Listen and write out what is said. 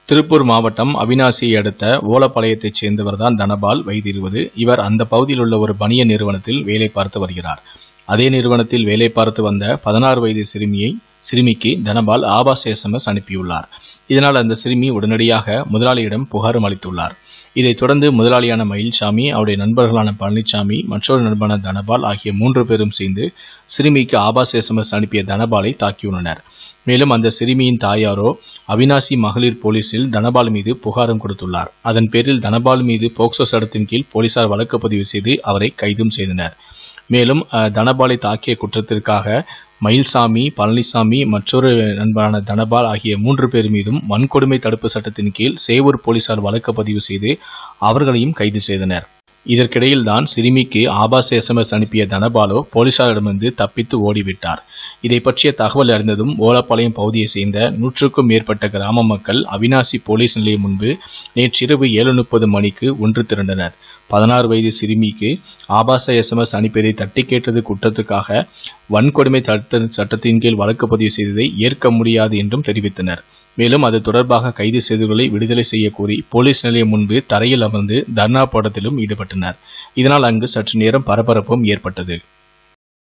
திருப்பூர் மாவட்டம் அவினாசியை அடுத்த ஓலப்பாளையத்தைச் சேர்ந்தவர்தான் தனபால் வயது இருபது இவர் அந்த பகுதியில் உள்ள ஒரு பனிய நிறுவனத்தில் வேலை பார்த்து வருகிறார் அதே நிறுவனத்தில் வேலை பார்த்து வந்த பதினாறு வயது சிறுமியை சிறுமிக்கு தனபால் ஆபாஸ் எஸ்எம்எஸ் அனுப்பியுள்ளார் இதனால் அந்த சிறுமி உடனடியாக முதலாளியிடம் புகாரும் அளித்துள்ளார் இதைத் தொடர்ந்து முதலாளியான மயில்சாமி அவருடைய நண்பர்களான பழனிசாமி மற்றொரு நண்பனான தனபால் ஆகிய மூன்று பேரும் சேர்ந்து சிறுமிக்கு ஆபாஸ் எஸ்எம்எஸ் அனுப்பிய தனபாலை தாக்கியுள்ளனர் மேலும் அந்த சிறுமியின் தாயாரோ அவினாசி மகளிர் போலீசில் தனபால் மீது புகாரும் கொடுத்துள்ளார் அதன் பேரில் தனபால் மீது போக்சோ சட்டத்தின் கீழ் போலீசார் வழக்கு பதிவு செய்து அவரை கைதும் செய்தனர் மேலும் அஹ், தனபாலை தாக்கிய குற்றத்திற்காக மயில்சாமி பழனிசாமி மற்றொரு நண்பரான தனபால் ஆகிய மூன்று பேர் மீதும் வன்கொடுமை தடுப்பு சட்டத்தின் கீழ் சேவூர் போலீசார் வழக்கு பதிவு செய்து அவர்களையும் கைது செய்தனர் இதற்கிடையில் தான் சிறுமிக்கு ஆபாச எஸ்எம்எஸ் அனுப்பிய தனபாலோ போலீசாரிடமிருந்து தப்பித்து ஓடிவிட்டார் இதை பற்றிய தகவல் அறிந்ததும் ஓலப்பாளையம் பகுதியை சேர்ந்த நூற்றுக்கும் மேற்பட்ட கிராம மக்கள் அவினாசி போலீஸ் நிலையம் முன்பு நேற்றிரவு ஏழு முப்பது மணிக்கு ஒன்று திரண்டனர் பதினாறு வயது சிறுமிக்கு ஆபாச எஸ்எம்எஸ் அனுப்பியதை தட்டி கேட்டது குற்றத்துக்காக வன்கொடுமை தடுத்த சட்டத்தின் கீழ் வழக்கு பதிவு செய்ததை ஏற்க முடியாது என்றும் தெரிவித்தனர் மேலும் அது தொடர்பாக கைது செய்தவர்களை விடுதலை செய்ய கோரி போலீஸ் நிலையம் முன்பு தரையில் அமர்ந்து தர்ணா போராட்டத்திலும் ஈடுபட்டனர் இதனால் அங்கு சற்று நேரம் பரபரப்பும் ஏற்பட்டது